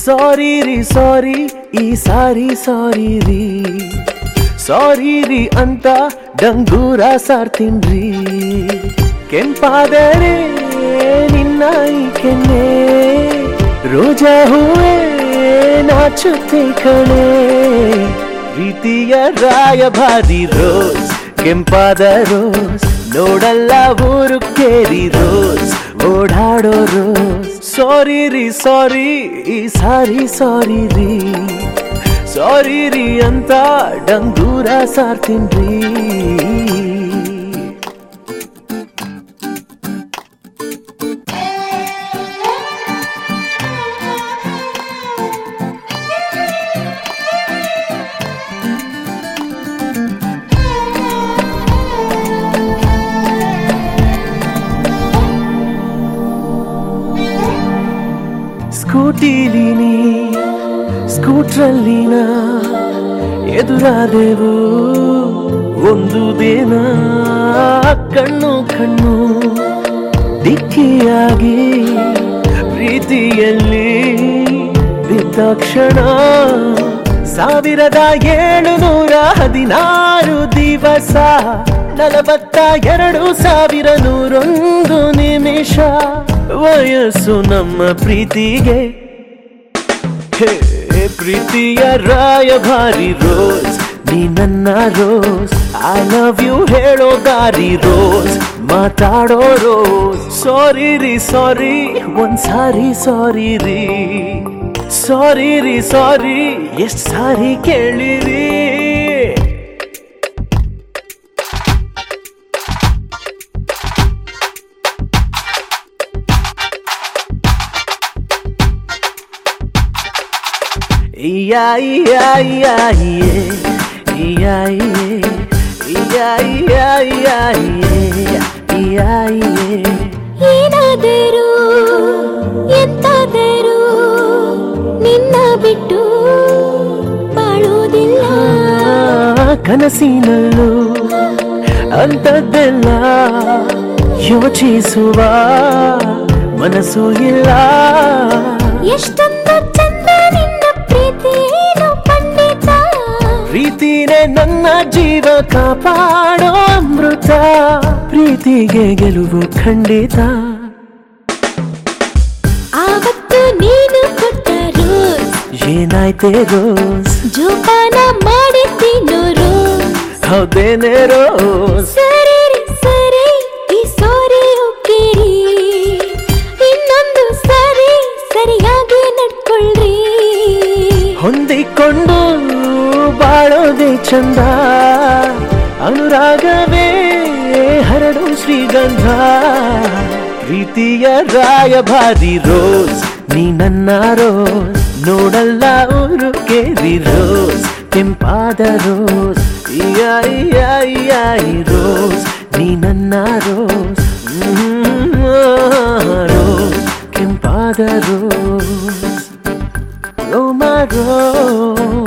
ಸಾರಿ ರೀ ಸಾರಿ ಈ ಸಾರಿ ಸಾರಿ ರೀ ಸಾರಿ ರೀ ಅಂತ ಡಂಗೂರ ಸಾರ್ತೀನ್ರಿ ಕೆಂಪಾದರೆ ನಿನ್ನ ಈ ಕೆನ್ನೆ ರೋಜಾ ಹೂವೇ ನಾಚುತ್ತೆ ಕಣೆ ಪ್ರೀತಿಯ ರಾಯಭಾರಿ ರೋಸ್ ಕೆಂಪಾದ ರೋಸ್ ನೋಡಲ್ಲ ಊರು ಕೇರಿ ರೋಸ್ ಓಡಾಡೋ ರೋಸ್ ಸಾರಿ ರೀ ಸಾರಿ ಈ ಸಾರಿ ಸಾರಿ ರೀ ಸಾರಿ ರೀ ಅಂತ ಡಂಗೂರ ಸಾರ್ತೀನ್ರಿ ಸ್ಕೂಟಿಲಿ ನೀ ಸ್ಕೂಟ್ರಲ್ಲಿನ ಎದುರಾದೆವು ಒಂದು ದಿನ ಕಣ್ಣು ಕಣ್ಣು ದಿಕ್ಕಿಯಾಗಿ ಪ್ರೀತಿಯಲ್ಲಿ ಬಿದ್ದ ಕ್ಷಣ ಸಾವಿರದ ಏಳುನೂರ ಹದಿನಾರು ದಿವಸ ನಲವತ್ತ ಎರಡು ಸಾವಿರ ನೂರೊಂದು ನಿಮಿಷ ವಯಸ್ಸು ನಮ್ಮ ಪ್ರೀತಿಗೆ ಹೇ ಪ್ರೀತಿಯ ರಾಯಭಾರಿ ರೋಸ್ ನೀ ನನ್ನ ರೋಸ್ ಐ ಲವ್ ಯು ಹೇಳೋ ದಾರಿ ರೋಸ್ ಮಾತಾಡೋ ರೋಸ್ ಸಾರಿ ರೀ ಸಾರಿ ಒಂದ್ ಸಾರಿ ಸಾರಿ ರೀ ಸಾರಿ ರೀ ಸಾರಿ ಎಷ್ಟ್ ಸಾರಿ ಕೇಳಿರಿ Iya iya iya iya iya iya iya iya iya iya ಏನಾದರೂ ಎಂತಾದರೂ ನಿನ್ನ ಬಿಟ್ಟು ಬಾಳೋದಿಲ್ಲ ಕನಸಿನಲ್ಲೂ ಅಂಥದ್ದೆಲ್ಲ ಯೋಚಿಸುವ ಮನಸ್ಸು ಇಲ್ಲ ಎಷ್ಟೊಂದು ಚಂದ ನಿನ್ನ ಪ್ರೀತಿನು ಪಂಡಿತ ಪ್ರೀತಿನೇ ನನ್ನ ಜೀವ ಕಾಪಾಡೋ ಅಮೃತ ಪ್ರೀತಿಗೆ ಗೆಲುವು ಖಂಡಿತ ಆವತ್ತು ನೀನು ಕೊಟ್ಟ ರೋಸ್ ಏನಾಯ್ತೆ ರೋಸ್ ಜೋಪಾನ ಮಾಡಿದ್ದೀನೋ ರೋಸ್ ಹೌದೇನೆ ರೋಸ್ ಸರಿ ರೀ, ಸರಿ ಈ ಸಾರಿ ಒಪ್ಪಿರಿ ಇನ್ನೊಂದು ಸರಿ ಸರಿಯಾಗಿ ನಡ್ಕೊಳ್ರಿ ಹೊಂದಿಕೊಂಡು ಬಾಳೋದೆ ಚಂದ ಅನುರಾಗವೇ ಹರಡು ಶ್ರೀಗಂಧ ಪ್ರೀತಿಯ ರಾಯಭಾರಿ ರೋಸ್ ನೀ ನನ್ನ ರೋಸ್ ನೋಡಲ್ಲ ಊರು ಕೇರಿ ರೋಸ್ ಕೆಂಪಾದ ರೋಸ್ ಇಯ ಇಯ ಇಯ ಈ ರೋಸ್ ನೀ ನನ್ನ ರೋಸ್ ಹ್ಮ್, ರೋಸ್ ಕೆಂಪಾದ ರೋಸ್ Oh my rose